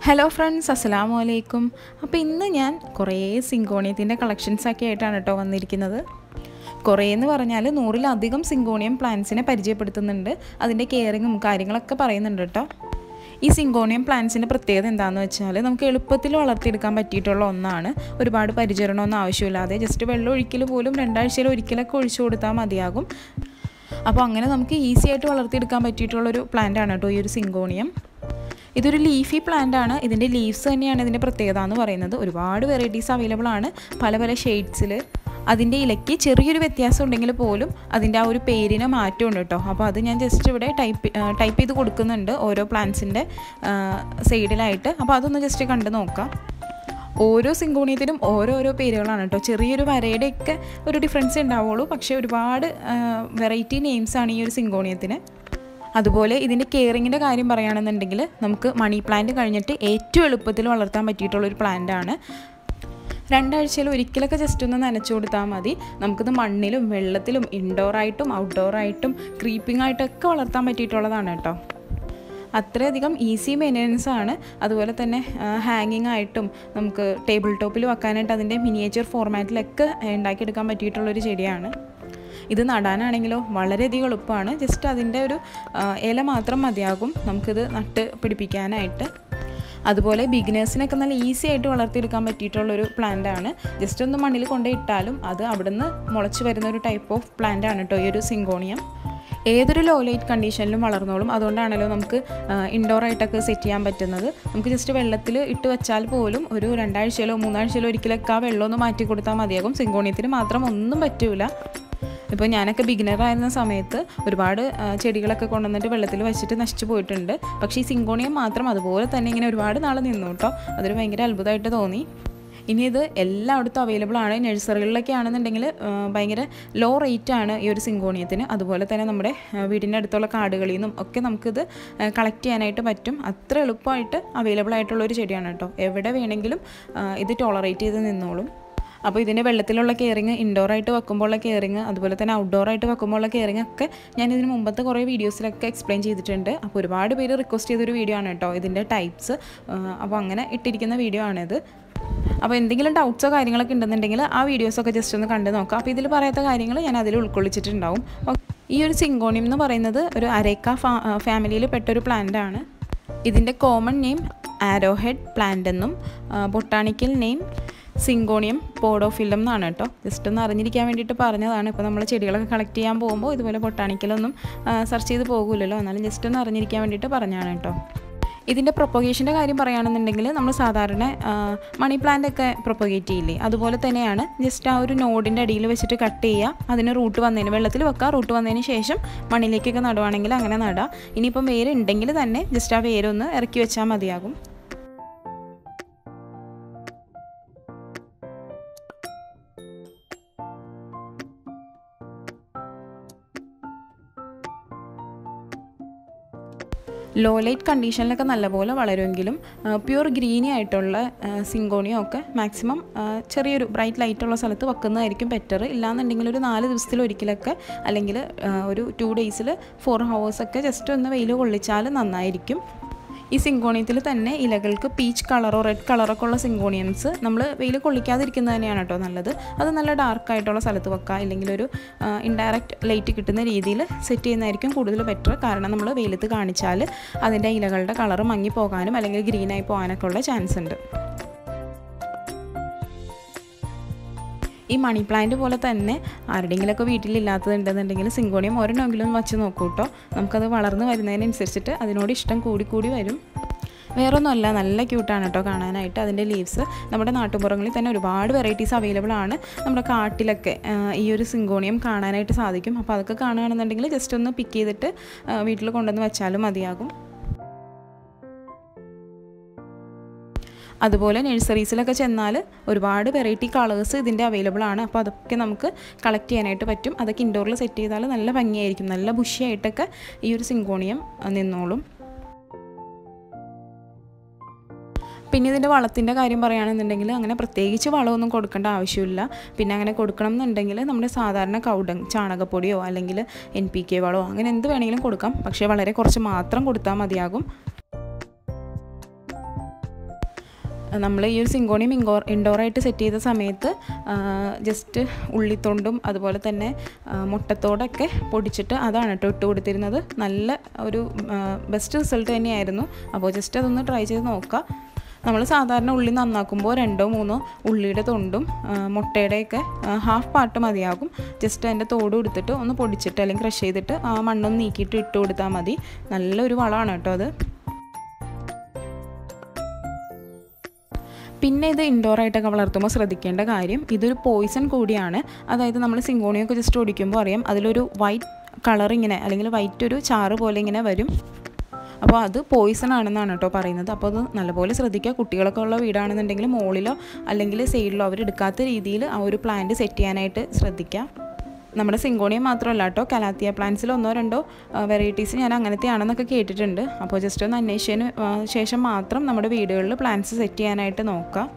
hello friends അസ്സലാമു അലൈക്കും അപ്പോൾ ഇന്ന് ഞാൻ കുറേ സിങ്കോണിയത്തിൻ്റെ കളക്ഷൻസൊക്കെ ആയിട്ടാണ് കേട്ടോ വന്നിരിക്കുന്നത് കുറേ എന്ന് പറഞ്ഞാൽ നൂറിലധികം സിങ്കോണിയം പ്ലാന്റ്സിനെ പരിചയപ്പെടുത്തുന്നുണ്ട് അതിൻ്റെ കെയറിങ്ങും കാര്യങ്ങളൊക്കെ പറയുന്നുണ്ട് കേട്ടോ ഈ സിങ്കോണിയം പ്ലാന്റ്സിൻ്റെ പ്രത്യേകത എന്താണെന്ന് വെച്ചാൽ നമുക്ക് എളുപ്പത്തിൽ വളർത്തിയെടുക്കാൻ പറ്റിയിട്ടുള്ള ഒന്നാണ് ഒരുപാട് പരിചരണമൊന്നും ആവശ്യമില്ലാതെ ജസ്റ്റ് വെള്ളം ഒഴിക്കൽ പോലും രണ്ടാഴ്ചയിൽ ഒരിക്കലൊക്കെ ഒഴിച്ചു കൊടുത്താൽ മതിയാകും അപ്പോൾ അങ്ങനെ നമുക്ക് ഈസി ആയിട്ട് വളർത്തിയെടുക്കാൻ പറ്റിയിട്ടുള്ളൊരു പ്ലാന്റ് ആണ് കേട്ടോ ഈ ഒരു സിങ്കോണിയം ഇതൊരു ലീഫി പ്ലാന്റ് ആണ് ഇതിൻ്റെ ലീവ്സ് തന്നെയാണ് ഇതിൻ്റെ പ്രത്യേകത എന്ന് പറയുന്നത് ഒരുപാട് വെറൈറ്റീസ് അവൈലബിൾ ആണ് പല പല ഷെയ്ഡ്സിൽ അതിൻ്റെ ഇലയ്ക്ക് ചെറിയൊരു വ്യത്യാസം ഉണ്ടെങ്കിൽ പോലും അതിൻ്റെ ആ ഒരു പേരിന് മാറ്റമുണ്ട് കേട്ടോ അപ്പോൾ അത് ഞാൻ ജസ്റ്റ് ഇവിടെ ടൈപ്പ് ടൈപ്പ് ചെയ്ത് കൊടുക്കുന്നുണ്ട് ഓരോ പ്ലാന്റ്സിൻ്റെ സൈഡിലായിട്ട് അപ്പോൾ അതൊന്ന് ജസ്റ്റ് കണ്ടു നോക്കാം ഓരോ സിങ്കോണിയത്തിനും ഓരോരോ പേരുകളാണ് കേട്ടോ ചെറിയൊരു വരയുടെയൊക്കെ ഒരു ഡിഫറൻസ് ഉണ്ടാവുള്ളൂ പക്ഷേ ഒരുപാട് വെറൈറ്റി നെയിംസാണ് ഈ ഒരു സിങ്കോണിയത്തിന് അതുപോലെ ഇതിൻ്റെ കെയറിങ്ങിൻ്റെ കാര്യം പറയുകയാണെന്നുണ്ടെങ്കിൽ നമുക്ക് മണി പ്ലാന്റ് കഴിഞ്ഞിട്ട് ഏറ്റവും എളുപ്പത്തിൽ വളർത്താൻ പറ്റിയിട്ടുള്ളൊരു പ്ലാന്റാണ് രണ്ടാഴ്ചയിൽ ഒരിക്കലൊക്കെ ജസ്റ്റ് ഒന്ന് നനച്ചു കൊടുത്താൽ മതി നമുക്കിത് മണ്ണിലും വെള്ളത്തിലും ഇൻഡോറായിട്ടും ഔട്ട്ഡോറായിട്ടും ക്രീപ്പിംഗ് ആയിട്ടൊക്കെ വളർത്താൻ പറ്റിയിട്ടുള്ളതാണ് കേട്ടോ അത്രയധികം ഈസി മെയിൻ്റനൻസ് ആണ് അതുപോലെ തന്നെ ഹാങ്ങിങ് ആയിട്ടും നമുക്ക് ടേബിൾ ടോപ്പിൽ വെക്കാനായിട്ട് അതിൻ്റെ മിനിയേച്ചർ ഫോർമാറ്റിലൊക്കെ ഉണ്ടാക്കിയെടുക്കാൻ പറ്റിയിട്ടുള്ളൊരു ചെടിയാണ് ഇത് നടാനാണെങ്കിലോ വളരെയധികം എളുപ്പമാണ് ജസ്റ്റ് അതിൻ്റെ ഒരു ഇല മാത്രം മതിയാകും നമുക്കിത് നട്ട് പിടിപ്പിക്കാനായിട്ട് അതുപോലെ ബിഗിനേഴ്സിനൊക്കെ നല്ല ഈസി ആയിട്ട് വളർത്തിയെടുക്കാൻ പറ്റിയിട്ടുള്ളൊരു പ്ലാന്റ് ആണ് ജസ്റ്റ് ഒന്ന് മണ്ണിൽ കൊണ്ടിട്ടാലും അത് അവിടുന്ന് മുളച്ച് വരുന്ന ഒരു ടൈപ്പ് ഓഫ് പ്ലാന്റ് ആണ് കേട്ടോ ഈ ഒരു സിങ്കോണിയം ഏതൊരു ലോ ലൈറ്റ് കണ്ടീഷനിലും വളർന്നോളും അതുകൊണ്ടാണല്ലോ നമുക്ക് ഇൻഡോർ ആയിട്ടൊക്കെ സെറ്റ് ചെയ്യാൻ പറ്റുന്നത് നമുക്ക് ജസ്റ്റ് വെള്ളത്തിൽ ഇട്ട് വെച്ചാൽ പോലും ഒരു രണ്ടാഴ്ചയിലോ മൂന്നാഴ്ചയിലോ ഒരിക്കലൊക്കെ ആ വെള്ളം ഒന്ന് മാറ്റി കൊടുത്താൽ മതിയാകും സിങ്കോണിയത്തിന് മാത്രം ഒന്നും പറ്റൂല ഇപ്പോൾ ഞാനൊക്കെ ബിഗിനറായിരുന്ന സമയത്ത് ഒരുപാട് ചെടികളൊക്കെ കൊണ്ടുവന്നിട്ട് വെള്ളത്തിൽ വെച്ചിട്ട് നശിച്ചു പോയിട്ടുണ്ട് പക്ഷേ ഈ സിങ്കോണിയം മാത്രം അതുപോലെ തന്നെ ഇങ്ങനെ ഒരുപാട് നാൾ നിന്നു കേട്ടോ അതൊരു ഭയങ്കര അത്ഭുതമായിട്ട് തോന്നി ഇനി ഇത് എല്ലായിടത്തും അവൈലബിൾ ആണ് നഴ്സറികളിലൊക്കെ ആണെന്നുണ്ടെങ്കിൽ ഭയങ്കര ലോ റേറ്റ് ആണ് ഈ ഒരു സിങ്കോണിയത്തിന് അതുപോലെ തന്നെ നമ്മുടെ വീടിൻ്റെ അടുത്തുള്ള കാടുകളിൽ നിന്നും ഒക്കെ നമുക്കിത് കളക്ട് ചെയ്യാനായിട്ട് പറ്റും അത്ര എളുപ്പമായിട്ട് അവൈലബിൾ ആയിട്ടുള്ള ഒരു ചെടിയാണ് കേട്ടോ എവിടെ വേണമെങ്കിലും ഇത് ടോളറേറ്റ് ചെയ്ത് നിന്നോളും അപ്പോൾ ഇതിൻ്റെ വെള്ളത്തിലുള്ള കെയറിങ് ഇൻഡോർ ആയിട്ട് വെക്കുമ്പോഴുള്ള കെയറിങ് അതുപോലെ തന്നെ ഔട്ട്ഡോർ ആയിട്ട് വെക്കുമ്പോഴുള്ള കെയറിങ് ഒക്കെ ഞാൻ ഇതിന് മുമ്പത്തെ കുറേ വീഡിയോസിലൊക്കെ എക്സ്പ്ലെയിൻ ചെയ്തിട്ടുണ്ട് അപ്പോൾ ഒരുപാട് പേര് റിക്വസ്റ്റ് ചെയ്തൊരു വീഡിയോ ആണ് കേട്ടോ ഇതിൻ്റെ ടൈപ്സ് അപ്പോൾ അങ്ങനെ ഇട്ടിരിക്കുന്ന വീഡിയോ ആണിത് അപ്പോൾ എന്തെങ്കിലും ഡൗട്ട്സോ കാര്യങ്ങളൊക്കെ ഉണ്ടെന്നുണ്ടെങ്കിൽ ആ വീഡിയോസൊക്കെ ജസ്റ്റ് ഒന്ന് കണ്ടു നോക്കാം അപ്പോൾ ഇതിൽ പറയാത്ത കാര്യങ്ങൾ ഞാൻ അതിൽ ഉൾക്കൊള്ളിച്ചിട്ടുണ്ടാവും ഈ ഒരു സിങ്കോണിയം എന്ന് പറയുന്നത് ഒരു അരേക്ക ഫാ ഫാമിലിയിൽ പെട്ടൊരു പ്ലാന്റ് ആണ് ഇതിൻ്റെ കോമൺ നെയിം ആരോഹെഡ് പ്ലാന്റ് എന്നും ബൊട്ടാണിക്കൽ നെയിം സിങ്കോണിയം പോഡോഫില്ലം എന്നാണ് കേട്ടോ ജസ്റ്റ് ഒന്ന് അറിഞ്ഞിരിക്കാൻ വേണ്ടിയിട്ട് പറഞ്ഞതാണ് ഇപ്പോൾ നമ്മൾ ചെടികളൊക്കെ കളക്ട് ചെയ്യാൻ പോകുമ്പോൾ ഇതുപോലെ ബൊട്ടാണിക്കലൊന്നും സെർച്ച് ചെയ്ത് പോകില്ലല്ലോ എന്നാലും ജസ്റ്റ് ഒന്ന് അറിഞ്ഞിരിക്കാൻ വേണ്ടിയിട്ട് പറഞ്ഞാണ് കേട്ടോ ഇതിൻ്റെ പ്രൊപ്പഗേഷൻ്റെ കാര്യം പറയുകയാണെന്നുണ്ടെങ്കിൽ നമ്മൾ സാധാരണ മണി പ്ലാന്റ് ഒക്കെ പ്രൊപ്പഗേറ്റ് ചെയ്യില്ലേ അതുപോലെ തന്നെയാണ് ജസ്റ്റ് ആ ഒരു നോഡിൻ്റെ അടിയിൽ വെച്ചിട്ട് കട്ട് ചെയ്യുക അതിന് റൂട്ട് വന്നതിന് വെള്ളത്തിൽ വെക്കുക റൂട്ട് വന്നതിന് ശേഷം മണ്ണിലേക്കൊക്കെ നടുവാണെങ്കിൽ അങ്ങനെ നടുക ഇനിയിപ്പം വേര് ഉണ്ടെങ്കിൽ തന്നെ ജസ്റ്റ് ആ വേരൊന്ന് ഇറക്കി വെച്ചാൽ മതിയാകും ലോ ലൈറ്റ് കണ്ടീഷനിലൊക്കെ നല്ലപോലെ വളരുമെങ്കിലും പ്യൂർ ഗ്രീനി ആയിട്ടുള്ള സിങ്കോണിയോ ഒക്കെ മാക്സിമം ചെറിയൊരു ബ്രൈറ്റ് ലൈറ്റുള്ള സ്ഥലത്ത് വെക്കുന്നതായിരിക്കും ബെറ്റർ ഇല്ലാന്നുണ്ടെങ്കിൽ ഒരു നാല് ദിവസത്തിൽ ഒരിക്കലൊക്കെ അല്ലെങ്കിൽ ഒരു ടു ഡേയ്സിൽ ഫോർ ഹവേഴ്സൊക്കെ ജസ്റ്റ് ഒന്ന് വെയിൽ കൊള്ളിച്ചാൽ നന്നായിരിക്കും ഈ സിങ്കോണിയത്തിൽ തന്നെ ഇലകൾക്ക് പീച്ച് കളറോ റെഡ് കളറൊക്കെ ഉള്ള സിങ്കോണിയൻസ് നമ്മൾ വെയിൽ കൊള്ളിക്കാതിരിക്കുന്നത് തന്നെയാണ് കേട്ടോ നല്ലത് അത് നല്ല ഡാർക്ക് ആയിട്ടുള്ള സ്ഥലത്ത് വെക്കുക അല്ലെങ്കിൽ ഒരു ഇൻഡയറക്റ്റ് ലൈറ്റ് കിട്ടുന്ന രീതിയിൽ സെറ്റ് ചെയ്യുന്നതായിരിക്കും കൂടുതൽ ബെറ്റർ കാരണം നമ്മൾ വെയിലത്ത് കാണിച്ചാൽ അതിൻ്റെ ഇലകളുടെ കളർ മങ്ങി പോകാനും അല്ലെങ്കിൽ ഗ്രീനായി പോകാനൊക്കെ ഉള്ള ചാൻസ് ഉണ്ട് ഈ മണി പ്ലാന്റ് പോലെ തന്നെ ആരുടെയെങ്കിലുമൊക്കെ വീട്ടിലില്ലാത്തതുണ്ടെന്നുണ്ടെങ്കിൽ സിങ്കോണിയം ഒരെണ്ണമെങ്കിലും വെച്ച് നോക്കൂ കേട്ടോ നമുക്കത് വളർന്ന് വരുന്നതിനനുസരിച്ചിട്ട് അതിനോട് ഇഷ്ടം കൂടി കൂടി വരും വേറൊന്നുമല്ല നല്ല ക്യൂട്ടാണ് കേട്ടോ കാണാനായിട്ട് അതിൻ്റെ ലീവ്സ് നമ്മുടെ നാട്ടുപുറങ്ങളിൽ തന്നെ ഒരുപാട് വെറൈറ്റീസ് അവൈലബിൾ ആണ് നമ്മുടെ കാട്ടിലൊക്കെ ഈ ഒരു സിങ്കോണിയം കാണാനായിട്ട് സാധിക്കും അപ്പോൾ അതൊക്കെ കാണുകയാണെന്നുണ്ടെങ്കിൽ ജസ്റ്റ് ഒന്ന് പിക്ക് ചെയ്തിട്ട് വീട്ടിൽ കൊണ്ടുവന്ന് വെച്ചാലും മതിയാകും അതുപോലെ നഴ്സറീസിലൊക്കെ ചെന്നാൽ ഒരുപാട് വെറൈറ്റി കളേഴ്സ് ഇതിൻ്റെ അവൈലബിൾ ആണ് അപ്പോൾ അതൊക്കെ നമുക്ക് കളക്ട് ചെയ്യാനായിട്ട് പറ്റും അതൊക്കെ ഇൻഡോറിൽ സെറ്റ് ചെയ്താൽ നല്ല ഭംഗിയായിരിക്കും നല്ല ബുഷിയായിട്ടൊക്കെ ഈ ഒരു സിങ്കോണിയം നിന്നോളും പിന്നെ ഇതിൻ്റെ വളത്തിൻ്റെ കാര്യം പറയുകയാണെന്നുണ്ടെങ്കിൽ അങ്ങനെ പ്രത്യേകിച്ച് വളമൊന്നും കൊടുക്കേണ്ട ആവശ്യമില്ല പിന്നെ അങ്ങനെ കൊടുക്കണം എന്നുണ്ടെങ്കിൽ നമ്മുടെ സാധാരണ കൗഡങ് ചാണകപ്പൊടിയോ അല്ലെങ്കിൽ എൻ പി കെ വളമോ അങ്ങനെ എന്ത് വേണമെങ്കിലും കൊടുക്കാം പക്ഷേ വളരെ കുറച്ച് മാത്രം കൊടുത്താൽ മതിയാകും നമ്മൾ ഈ ഒരു സിങ്കോണിയം ഇൻഡോർ ഇൻഡോറായിട്ട് സെറ്റ് ചെയ്ത സമയത്ത് ജസ്റ്റ് ഉള്ളിത്തൊണ്ടും അതുപോലെ തന്നെ മുട്ടത്തോടൊക്കെ പൊടിച്ചിട്ട് അതാണ് കേട്ടോ ഇട്ട് കൊടുത്തിരുന്നത് നല്ല ഒരു ബെസ്റ്റ് റിസൾട്ട് തന്നെയായിരുന്നു അപ്പോൾ ജസ്റ്റ് അതൊന്ന് ട്രൈ ചെയ്ത് നോക്കുക നമ്മൾ സാധാരണ ഉള്ളി നന്നാക്കുമ്പോൾ രണ്ടോ മൂന്നോ ഉള്ളിയുടെ തൊണ്ടും മുട്ടയുടെയൊക്കെ ഹാഫ് പാർട്ട് മതിയാകും ജസ്റ്റ് അതിൻ്റെ തോട് എടുത്തിട്ട് ഒന്ന് പൊടിച്ചിട്ട് അല്ലെങ്കിൽ ക്രഷ് ചെയ്തിട്ട് ആ മണ്ണൊന്ന് നീക്കിയിട്ട് ഇട്ട് കൊടുത്താൽ മതി നല്ലൊരു വളമാണ് കേട്ടോ അത് പിന്നെ ഇത് ഇൻഡോർ ആയിട്ടൊക്കെ വളർത്തുമ്പോൾ ശ്രദ്ധിക്കേണ്ട കാര്യം ഇതൊരു പോയിസൺ കൂടിയാണ് അതായത് നമ്മൾ സിങ്കോണിയൊക്കെ ജസ്റ്റ് ഒടിക്കുമ്പോൾ അറിയാം അതിലൊരു വൈറ്റ് കളർ ഇങ്ങനെ അല്ലെങ്കിൽ വൈറ്റ് ഒരു ചാറ് പോലെ ഇങ്ങനെ വരും അപ്പോൾ അത് പോയിസൺ ആണെന്നാണ് കേട്ടോ പറയുന്നത് അപ്പോൾ അത് നല്ലപോലെ ശ്രദ്ധിക്കുക കുട്ടികളൊക്കെ ഉള്ള വീടാണെന്നുണ്ടെങ്കിൽ മുകളിലോ അല്ലെങ്കിൽ സൈഡിലോ അവരെടുക്കാത്ത രീതിയിൽ ആ ഒരു പ്ലാന്റ് സെറ്റ് ചെയ്യാനായിട്ട് ശ്രദ്ധിക്കുക നമ്മുടെ സിങ്കോണിയം മാത്രമല്ല കേട്ടോ കലാത്തിയ പ്ലാന്റ്സിൽ ഒന്നോ രണ്ടോ വെറൈറ്റീസ് ഞാൻ അങ്ങനത്തെയാണെന്നൊക്കെ കേട്ടിട്ടുണ്ട് അപ്പോൾ ജസ്റ്റ് ഒന്ന് അന്വേഷിച്ചതിന് ശേഷം മാത്രം നമ്മുടെ വീടുകളിൽ പ്ലാന്റ്സ് സെറ്റ് ചെയ്യാനായിട്ട് നോക്കുക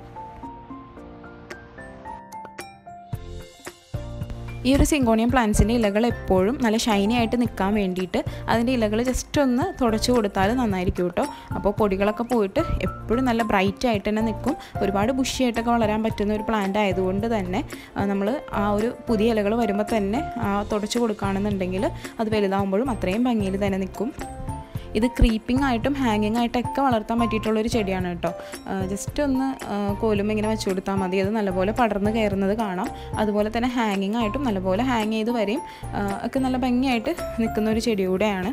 ഈ ഒരു സിങ്കോണിയം പ്ലാന്റ്സിൻ്റെ ഇലകൾ എപ്പോഴും നല്ല ഷൈനി ആയിട്ട് നിൽക്കാൻ വേണ്ടിയിട്ട് അതിൻ്റെ ഇലകൾ ജസ്റ്റ് ഒന്ന് തുടച്ചു കൊടുത്താൽ നന്നായിരിക്കും കേട്ടോ അപ്പോൾ പൊടികളൊക്കെ പോയിട്ട് എപ്പോഴും നല്ല ബ്രൈറ്റ് ആയിട്ട് തന്നെ നിൽക്കും ഒരുപാട് ബുഷിയായിട്ടൊക്കെ വളരാൻ പറ്റുന്ന ഒരു പ്ലാന്റ് ആയതുകൊണ്ട് തന്നെ നമ്മൾ ആ ഒരു പുതിയ ഇലകൾ വരുമ്പോൾ തന്നെ ആ തുടച്ചു കൊടുക്കുകയാണെന്നുണ്ടെങ്കിൽ അത് വലുതാവുമ്പോഴും അത്രയും ഭംഗിയിൽ തന്നെ നിൽക്കും ഇത് ക്രീപ്പിംഗ് ആയിട്ടും ഹാങ്ങിങ് ആയിട്ടൊക്കെ വളർത്താൻ പറ്റിയിട്ടുള്ളൊരു ചെടിയാണ് കേട്ടോ ജസ്റ്റ് ഒന്ന് കോലും ഇങ്ങനെ വെച്ച് കൊടുത്താൽ മതി അത് നല്ലപോലെ പടർന്ന് കയറുന്നത് കാണാം അതുപോലെ തന്നെ ഹാങ്ങിങ് ആയിട്ടും നല്ലപോലെ ഹാങ് ചെയ്ത് വരെയും ഒക്കെ നല്ല ഭംഗിയായിട്ട് നിൽക്കുന്ന ഒരു ചെടി കൂടെയാണ്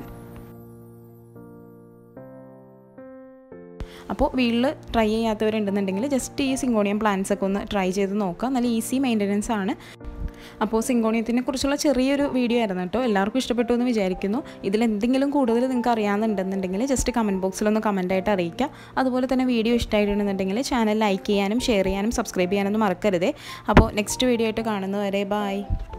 അപ്പോൾ വീട്ടിൽ ട്രൈ ചെയ്യാത്തവരുണ്ടെന്നുണ്ടെങ്കിൽ ജസ്റ്റ് ഈ സിങ്കോണിയം പ്ലാന്റ്സ് ഒക്കെ ഒന്ന് ട്രൈ ചെയ്ത് നോക്കുക നല്ല ഈസി മെയിൻ്റനൻസ് ആണ് അപ്പോൾ സിങ്കോണിയത്തിനെ കുറിച്ചുള്ള ചെറിയൊരു വീഡിയോ ആയിരുന്നു കേട്ടോ എല്ലാവർക്കും ഇഷ്ടപ്പെട്ടു എന്ന് വിചാരിക്കുന്നു ഇതിൽ എന്തെങ്കിലും കൂടുതൽ നിങ്ങൾക്ക് അറിയാമെന്നുണ്ടെന്നുണ്ടെങ്കിൽ ജസ്റ്റ് കമൻറ്റ് ബോക്സിലൊന്ന് കമൻറ്റായിട്ട് അറിയിക്കുക അതുപോലെ തന്നെ വീഡിയോ ഇഷ്ടമായിട്ടുണ്ടെന്നുണ്ടെങ്കിൽ ചാനൽ ലൈക്ക് ചെയ്യാനും ഷെയർ ചെയ്യാനും സബ്സ്ക്രൈബ് ചെയ്യാനൊന്നും മറക്കരുതേ അപ്പോൾ നെക്സ്റ്റ് വീഡിയോ ആയിട്ട് കാണുന്നവരെ ബായ്